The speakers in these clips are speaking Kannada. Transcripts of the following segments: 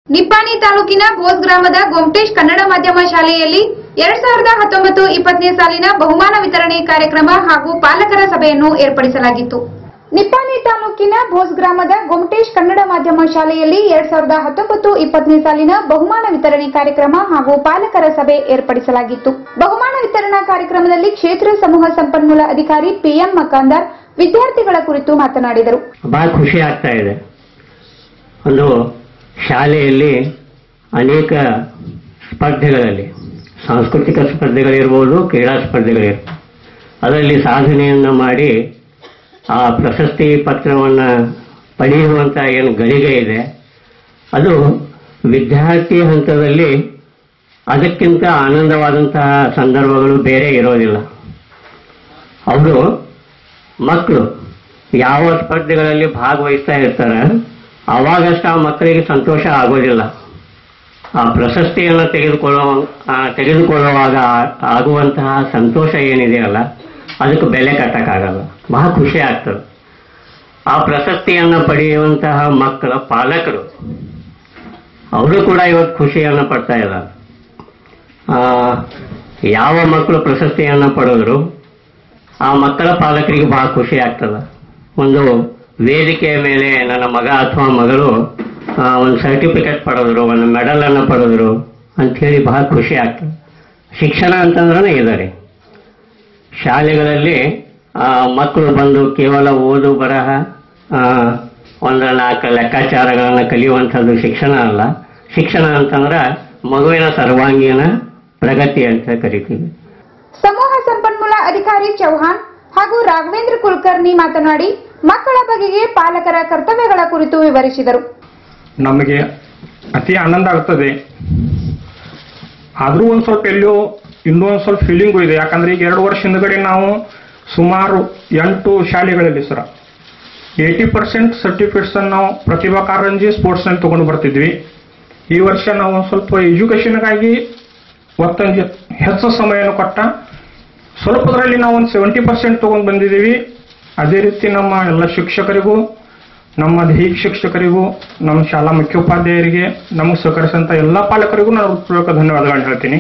ನಿಪ್ಪಾಣಿ ತಾಲೂಕಿನ ಬೋಸ್ ಗ್ರಾಮದ ಗೊಮ್ಟೇಶ್ ಕನ್ನಡ ಮಾಧ್ಯಮ ಶಾಲೆಯಲ್ಲಿ ಎರಡ್ ಸಾವಿರದ ಹತ್ತೊಂಬತ್ತು ಇಪ್ಪತ್ತನೇ ಸಾಲಿನ ಬಹುಮಾನ ವಿತರಣೆ ಕಾರ್ಯಕ್ರಮ ಹಾಗೂ ಪಾಲಕರ ಸಭೆಯನ್ನು ಏರ್ಪಡಿಸಲಾಗಿತ್ತು ನಿಪ್ಪಾಣಿ ತಾಲೂಕಿನ ಬೋಸ್ ಗ್ರಾಮದ ಗೊಮ್ಟೇಶ್ ಕನ್ನಡ ಮಾಧ್ಯಮ ಶಾಲೆಯಲ್ಲಿ ಎರಡ್ ಸಾವಿರದ ಹತ್ತೊಂಬತ್ತು ಇಪ್ಪತ್ತನೇ ಸಾಲಿನ ಬಹುಮಾನ ವಿತರಣೆ ಕಾರ್ಯಕ್ರಮ ಹಾಗೂ ಪಾಲಕರ ಸಭೆ ಏರ್ಪಡಿಸಲಾಗಿತ್ತು ಬಹುಮಾನ ವಿತರಣಾ ಕಾರ್ಯಕ್ರಮದಲ್ಲಿ ಕ್ಷೇತ್ರ ಸಮೂಹ ಸಂಪನ್ಮೂಲ ಅಧಿಕಾರಿ ಪಿಎಂ ಮಕಾಂದಾರ್ ವಿದ್ಯಾರ್ಥಿಗಳ ಕುರಿತು ಮಾತನಾಡಿದರು ಭಾಳ ಖುಷಿ ಆಗ್ತಾ ಇದೆ ಒಂದು ಶಾಲೆಯಲ್ಲಿ ಅನೇಕ ಸ್ಪರ್ಧೆಗಳಲ್ಲಿ ಸಾಂಸ್ಕೃತಿಕ ಸ್ಪರ್ಧೆಗಳಿರ್ಬೋದು ಕ್ರೀಡಾ ಸ್ಪರ್ಧೆಗಳಿರ್ಬೋದು ಅದರಲ್ಲಿ ಸಾಧನೆಯನ್ನು ಮಾಡಿ ಆ ಪ್ರಶಸ್ತಿ ಪತ್ರವನ್ನು ಪಡೆಯುವಂಥ ಏನು ಗಳಿಗೆ ಇದೆ ಅದು ವಿದ್ಯಾರ್ಥಿ ಹಂತದಲ್ಲಿ ಅದಕ್ಕಿಂತ ಆನಂದವಾದಂತಹ ಸಂದರ್ಭಗಳು ಬೇರೆ ಇರೋದಿಲ್ಲ ಅವರು ಮಕ್ಕಳು ಯಾವ ಸ್ಪರ್ಧೆಗಳಲ್ಲಿ ಭಾಗವಹಿಸ್ತಾ ಇರ್ತಾರೆ ಅವಾಗಷ್ಟು ಆ ಮಕ್ಕಳಿಗೆ ಸಂತೋಷ ಆಗೋದಿಲ್ಲ ಆ ಪ್ರಶಸ್ತಿಯನ್ನು ತೆಗೆದುಕೊಳ್ಳುವ ಆ, ತೆಗೆದುಕೊಳ್ಳುವಾಗ ಆ- ಆಗುವಂತಹ ಸಂತೋಷ ಏನಿದೆಯಲ್ಲ ಅದಕ್ಕೆ ಬೆಲೆ ಕಟ್ಟಕ್ಕಾಗಲ್ಲ ಬಹಳ ಖುಷಿ ಆಗ್ತದೆ ಆ ಪ್ರಶಸ್ತಿಯನ್ನು ಪಡೆಯುವಂತಹ ಮಕ್ಕಳ ಪಾಲಕರು ಅವರು ಕೂಡ ಇವತ್ತು ಖುಷಿಯನ್ನು ಪಡ್ತಾ ಇದ್ದಾರೆ ಆ, ಯಾವ ಮಕ್ಕಳು ಪ್ರಶಸ್ತಿಯನ್ನು ಪಡೆದ್ರು ಆ ಮಕ್ಕಳ ಪಾಲಕರಿಗೆ ಬಹಳ ಖುಷಿ ಆಗ್ತದೆ ಒಂದು ವೇದಿಕೆಯ ಮೇಲೆ ನನ್ನ ಮಗ ಅಥವಾ ಮಗಳು ಆ, ಒಂದು ಸರ್ಟಿಫಿಕೇಟ್ ಪಡೆದ್ರು ಒಂದು ಮೆಡಲನ್ನು ಪಡೆದ್ರು ಅಂಥೇಳಿ ಬಹಳ ಖುಷಿ ಆಗ್ತದೆ ಶಿಕ್ಷಣ ಅಂತಂದ್ರೆ ಇದ್ದಾರೆ ಶಾಲೆಗಳಲ್ಲಿ ಆ, ಮಕ್ಕಳು ಬಂದು ಕೇವಲ ಓದು ಬರಹ ಆ, ಒಂದು ನಾಲ್ಕು ಲೆಕ್ಕಾಚಾರಗಳನ್ನು ಕಲಿಯುವಂಥದ್ದು ಶಿಕ್ಷಣ ಅಲ್ಲ ಶಿಕ್ಷಣ ಅಂತಂದ್ರೆ ಮಗುವಿನ ಸರ್ವಾಂಗೀಣ ಪ್ರಗತಿ ಅಂತ ಕರಿತೀವಿ ಸಮೂಹ ಸಂಪನ್ಮೂಲ ಅಧಿಕಾರಿ ಚೌಹಾಣ್ ಹಾಗೂ ರಾಘವೇಂದ್ರ ಕುಲಕರ್ಣಿ ಮಾತನಾಡಿ ಮಕ್ಕಳ ಬಗೆಗೆ ಪಾಲಕರ ಕರ್ತವ್ಯಗಳ ಕುರಿತು ವಿವರಿಸಿದರು ನಮಗೆ ಅತಿ ಆನಂದ ಆಗ್ತದೆ ಆದರೂ ಒಂದು ಸ್ವಲ್ಪ ಎಲ್ಲೋ ಇನ್ನೂ ಒಂದು ಸ್ವಲ್ಪ ಫೀಲಿಂಗು ಇದೆ ಯಾಕಂದ್ರೆ ಈಗ ಎರಡು ವರ್ಷ ಹಿಂದ್ಗಡೆ ನಾವು ಸುಮಾರು ಎಂಟು ಶಾಲೆಗಳಲ್ಲಿ ಸರ ಏಯ್ಟಿ ಪರ್ಸೆಂಟ್ ಸರ್ಟಿಫಿಕೇಟ್ಸ್ ನಾವು ಪ್ರತಿಭಾ ಕಾರಂಜಿ ಸ್ಪೋರ್ಟ್ಸ್ ನಲ್ಲಿ ತಗೊಂಡು ಬರ್ತಿದ್ವಿ ಈ ವರ್ಷ ನಾವು ಒಂದ್ ಸ್ವಲ್ಪ ಎಜುಕೇಶನ್ಗಾಗಿ ಒತ್ತೊಂದು ಹೆಚ್ಚು ಸಮಯವನ್ನು ಕೊಟ್ಟ ಸ್ವಲ್ಪದರಲ್ಲಿ ನಾವು ಒಂದು ಸೆವೆಂಟಿ ಪರ್ಸೆಂಟ್ ತಗೊಂಡು ಬಂದಿದ್ದೀವಿ ಅದೇ ರೀತಿ ನಮ್ಮ ಎಲ್ಲ ಶಿಕ್ಷಕರಿಗೂ ನಮ್ಮ ದೈಹಿಕ ಶಿಕ್ಷಕರಿಗೂ ನಮ್ಮ ಶಾಲಾ ಮುಖ್ಯೋಪಾಧ್ಯಾಯರಿಗೆ ನಮಗೆ ಸಹಕರಿಸಿದಂಥ ಎಲ್ಲ ಪಾಲಕರಿಗೂ ನಾನು ಹೃತ್ಪೂರ್ವಕ ಧನ್ಯವಾದಗಳನ್ನ ಹೇಳ್ತೀನಿ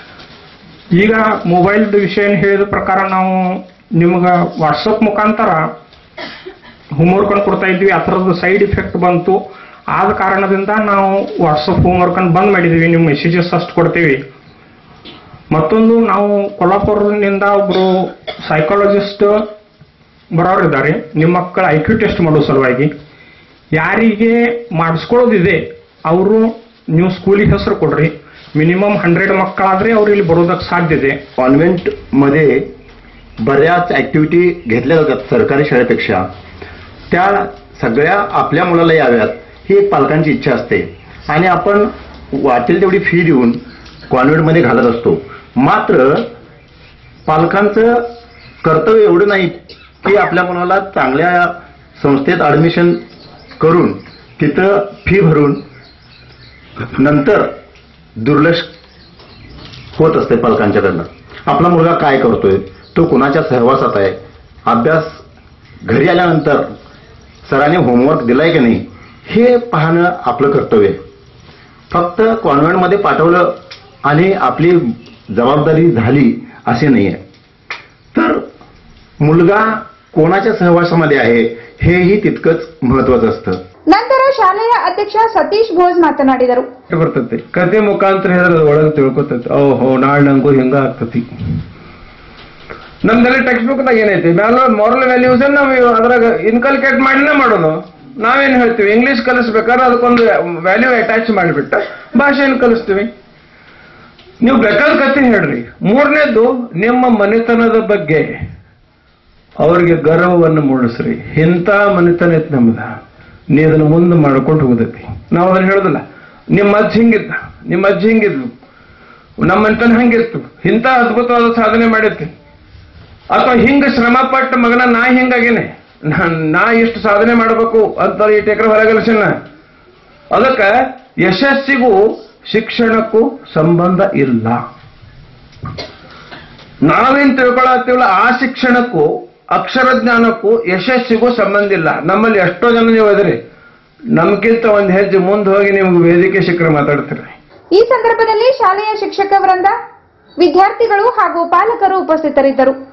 ಈಗ ಮೊಬೈಲ್ ವಿಷಯ ಹೇಳಿದ ಪ್ರಕಾರ ನಾವು ನಿಮ್ಗೆ ವಾಟ್ಸಪ್ ಮುಖಾಂತರ ಹೋಮ್ವರ್ಕ್ ಅನ್ನು ಕೊಡ್ತಾ ಇದ್ವಿ ಆ ಥರದ್ದು ಸೈಡ್ ಇಫೆಕ್ಟ್ ಬಂತು ಆದ ಕಾರಣದಿಂದ ನಾವು ವಾಟ್ಸಪ್ ಹೋಮ್ವರ್ಕ್ ಅನ್ನು ಬಂದ್ ಮಾಡಿದೀವಿ ನಿಮ್ಮ ಮೆಸೇಜಸ್ ಅಷ್ಟು ಕೊಡ್ತೀವಿ ಮತ್ತೊಂದು ನಾವು ಕೊಲ್ಲಾಪುರದಿಂದ ಒಬ್ರು ಸೈಕಾಲಜಿಸ್ಟ್ ಬರೋರಿದ್ದಾರೆ ನಿಮ್ಮ ಮಕ್ಕಳ ಐ ಕ್ಯೂ ಟೆಸ್ಟ್ ಮಾಡೋ ಸಲುವಾಗಿ ಯಾರಿಗೆ ಮಾಡಿಸ್ಕೊಳ್ಳೋದಿದೆ ಅವರು ನೀವು ಸ್ಕೂಲಿಗೆ ಹೆಸರು ಕೊಡ್ರಿ ಮಿನಿಮಮ್ ಹಂಡ್ರೆಡ್ ಮಕ್ಕಳಾದ್ರೆ ಅವ್ರು ಇಲ್ಲಿ ಬರೋದಕ್ಕೆ साध्य ಇದೆ कॉन्व्हेंट मध्ये बऱ्याच ऍक्टिव्हिटी घेतल्या जातात सरकारी शाळेपेक्षा त्या सगळ्या आपल्या मुलाला याव्यात ही एक पालकांची इच्छा असते आणि आपण वाटेल तेवढी फी देऊन कॉन्व्हेंटमध्ये घालत असतो मात्र पालकांचं कर्तव्य एवढं नाही की आपल्या मुलाला चांगल्या संस्थेत ऍडमिशन करून तिथं फी भरून नंतर दुर्लक्ष होत असते पालकांच्याकडनं आपला मुलगा काय करतोय तो कुणाच्या सहवासात आहे अभ्यास घरी आल्यानंतर सरांनी होमवर्क दिलाय की नाही हे पाहणं आपलं कर्तव्य आहे फक्त कॉन्व्हेंटमध्ये पाठवलं आणि आपली जबाबदारी झाली असे नाहीये तर मुलगा कोणाच्या सहवासामध्ये आहे हेही तितकंच महत्वाचं असतं ನಂತರ ಶಾಲೆಯ ಅಧ್ಯಕ್ಷ ಸತೀಶ್ ಭೋಜ್ ಮಾತನಾಡಿದರು ಬರ್ತೈತಿ ಕತೆ ಮುಖಾಂತರ ಹೇಳಿದ್ರೆ ಅದು ಒಳಗೆ ತಿಳ್ಕೊತೈತಿ ಓಹೋ ನಾಳೆ ನಂಗೂ ಹಿಂಗ ಆಗ್ತತಿ ನಮ್ದೆಲ್ಲ ಟೆಕ್ಸ್ಟ್ ಬುಕ್ದಾಗ ಏನೈತಿ ಮ್ಯಾಲ ಮಾರಲ್ ವ್ಯಾಲ್ಯೂಸ್ ನಾವು ಅದ್ರಾಗ ಇನ್ಕಲ್ಕೇಟ್ ಮಾಡಿನೇ ಮಾಡೋದು ನಾವೇನ್ ಹೇಳ್ತೀವಿ ಇಂಗ್ಲಿಷ್ ಕಲಿಸ್ಬೇಕಾದ್ರೆ ಅದಕ್ಕೊಂದು ವ್ಯಾಲ್ಯೂ ಅಟ್ಯಾಚ್ ಮಾಡಿಬಿಟ್ಟ ಭಾಷೆಯನ್ನು ಕಲಿಸ್ತೀವಿ ನೀವು ಬೇಕಾದ ಕತೆ ಹೇಳ್ರಿ ಮೂರನೇದು ನಿಮ್ಮ ಮನೆತನದ ಬಗ್ಗೆ ಅವ್ರಿಗೆ ಗರ್ವವನ್ನು ಮೂಡಿಸ್ರಿ ಇಂಥ ಮನೆತನ ಐತಿ ನಮ್ದ ನೀ ಅದನ್ನ ಮುಂದೆ ಮಾಡ್ಕೊಂಡು ಹೋಗದೈತಿ ನಾವು ಅದನ್ನ ಹೇಳೋದಿಲ್ಲ ನಿಮ್ಮ ಅಜ್ಜ ಹಿಂಗಿದ್ದ ನಿಮ್ಮ ಅಜ್ಜಿ ಹಿಂಗಿದ್ಲು ನಮ್ಮ ಮನೆತನ ಹಂಗಿತ್ತು ಇಂಥ ಅದ್ಭುತವಾದ ಸಾಧನೆ ಮಾಡಿರ್ತಿ ಅಥವಾ ಹಿಂಗ ಶ್ರಮ ಪಟ್ಟ ಮಗನ ನಾ ಹಿಂಗಾಗೇನೆ ನಾ- ನಾ ಎಷ್ಟು ಸಾಧನೆ ಮಾಡಬೇಕು ಅಂತ ಈ ಟೇಕ್ರ ಹೊರಗಲಸನ್ನ ಅದಕ್ಕ ಯಶಸ್ಸಿಗೂ ಶಿಕ್ಷಣಕ್ಕೂ ಸಂಬಂಧ ಇಲ್ಲ ನಾವೇನ್ ತಿಳ್ಕೊಳತ್ತೀವಲ್ಲ ಆ ಶಿಕ್ಷಣಕ್ಕೂ ಅಕ್ಷರ ಜ್ಞಾನಕ್ಕೂ ಯಶಸ್ಸಿಗೂ ಸಂಬಂಧ ಇಲ್ಲ ನಮ್ಮಲ್ಲಿ ಎಷ್ಟೋ ಜನ ನೀವು ಅದ್ರಿ ನಮ್ಗಿಂತ ಒಂದ್ ಹೆಜ್ಜೆ ಮುಂದೆ ಹೋಗಿ ನಿಮ್ಗೆ ವೇದಿಕೆ ಸಿಕ್ಕರೆ ಮಾತಾಡ್ತೀರಿ ಈ ಸಂದರ್ಭದಲ್ಲಿ ಶಾಲೆಯ ಶಿಕ್ಷಕ ವೃಂದ ವಿದ್ಯಾರ್ಥಿಗಳು ಹಾಗೂ ಪಾಲಕರು ಉಪಸ್ಥಿತರಿದ್ದರು